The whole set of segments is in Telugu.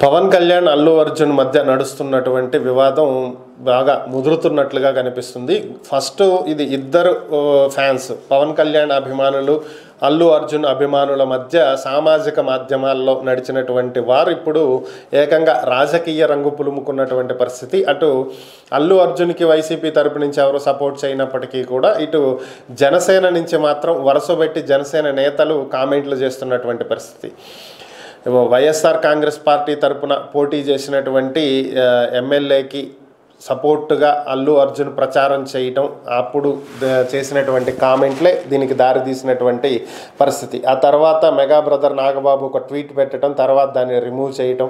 పవన్ కళ్యాణ్ అల్లు అర్జున్ మధ్య నడుస్తున్నటువంటి వివాదం బాగా ముదురుతున్నట్లుగా కనిపిస్తుంది ఫస్ట్ ఇది ఇద్దరు ఓ, ఫ్యాన్స్ పవన్ కళ్యాణ్ అభిమానులు అల్లు అర్జున్ అభిమానుల మధ్య సామాజిక మాధ్యమాల్లో నడిచినటువంటి వారు ఇప్పుడు ఏకంగా రాజకీయ రంగు పులుముకున్నటువంటి పరిస్థితి అటు అల్లు అర్జున్కి వైసీపీ తరపు నుంచి ఎవరు సపోర్ట్ చేయనప్పటికీ కూడా ఇటు జనసేన నుంచి మాత్రం వరుసపెట్టి జనసేన నేతలు కామెంట్లు చేస్తున్నటువంటి పరిస్థితి వైఎస్ఆర్ కాంగ్రెస్ పార్టీ తరపున పోటీ చేసినటువంటి ఆ, ఎమ్మెల్యేకి సపోర్టుగా అల్లు అర్జున్ ప్రచారం చేయటం అప్పుడు ద- చేసినటువంటి కామెంట్లే దీనికి దారి తీసినటువంటి పరిస్థితి ఆ తర్వాత మెగా బ్రదర్ నాగబాబు ఒక ట్వీట్ పెట్టడం తర్వాత దాన్ని రిమూవ్ చేయటం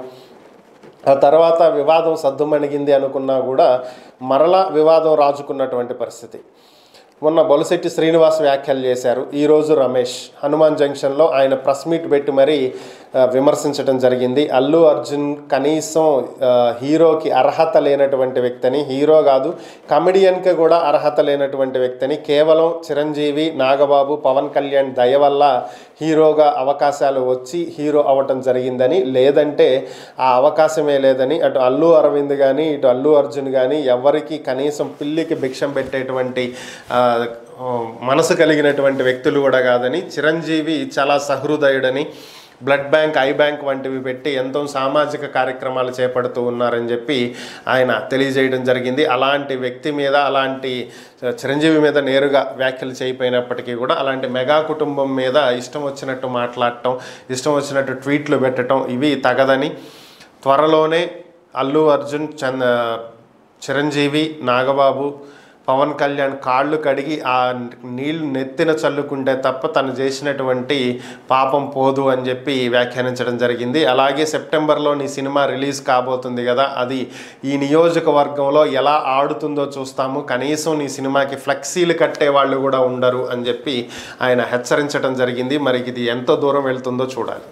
ఆ తర్వాత వివాదం సద్దుమణిగింది అనుకున్నా కూడా మరలా వివాదం రాజుకున్నటువంటి పరిస్థితి మొన్న బొలశెట్టి శ్రీనివాస్ వ్యాఖ్యలు చేశారు ఈరోజు రమేష్ హనుమాన్ జంక్షన్లో ఆయన ప్రెస్ మీట్ పెట్టి మరీ ఆ, విమర్శించడం జరిగింది అల్లు అర్జున్ కనీసం ఆ, హీరోకి అర్హత లేనటువంటి వ్యక్తిని హీరో కాదు కమెడియన్కి కూడా అర్హత లేనటువంటి వ్యక్తిని కేవలం చిరంజీవి నాగబాబు పవన్ కళ్యాణ్ దయ వల్ల హీరోగా అవకాశాలు వచ్చి హీరో అవ్వటం జరిగిందని లేదంటే ఆ అవకాశమే లేదని అటు అల్లు అరవింద్ కానీ ఇటు అల్లు అర్జున్ కానీ ఎవరికి కనీసం పిల్లికి భిక్షం పెట్టేటువంటి ఆ, ఆ, మనసు కలిగినటువంటి వ్యక్తులు కూడా కాదని చిరంజీవి చాలా సహృదయుడని బ్లడ్ బ్యాంక్ ఐ బ్యాంక్ వంటివి పెట్టి ఎంతో సామాజిక కార్యక్రమాలు చేపడుతూ ఉన్నారని చెప్పి ఆయన తెలియజేయడం జరిగింది అలాంటి వ్యక్తి మీద అలాంటి చిరంజీవి మీద నేరుగా వ్యాఖ్యలు చేయకపోయినప్పటికీ కూడా అలాంటి మెగా కుటుంబం మీద ఇష్టం వచ్చినట్టు మాట్లాడటం ఇష్టం వచ్చినట్టు ట్వీట్లు పెట్టడం ఇవి తగదని త్వరలోనే అల్లు అర్జున్ చంద చిరంజీవి నాగబాబు పవన్ కళ్యాణ్ కాళ్ళు కడిగి ఆ నీళ్లు నెత్తిన చల్లుకుంటే తప్ప తను చేసినటువంటి పాపం పోదు అని చెప్పి వ్యాఖ్యానించడం జరిగింది అలాగే సెప్టెంబర్లో నీ సినిమా రిలీజ్ కాబోతుంది కదా అది ఈ నియోజకవర్గంలో ఎలా ఆడుతుందో చూస్తాము కనీసం నీ సినిమాకి ఫ్లెక్సీలు కట్టే వాళ్ళు కూడా ఉండరు అని చెప్పి ఆయన హెచ్చరించడం జరిగింది మరి ఇది ఎంత దూరం వెళ్తుందో చూడాలి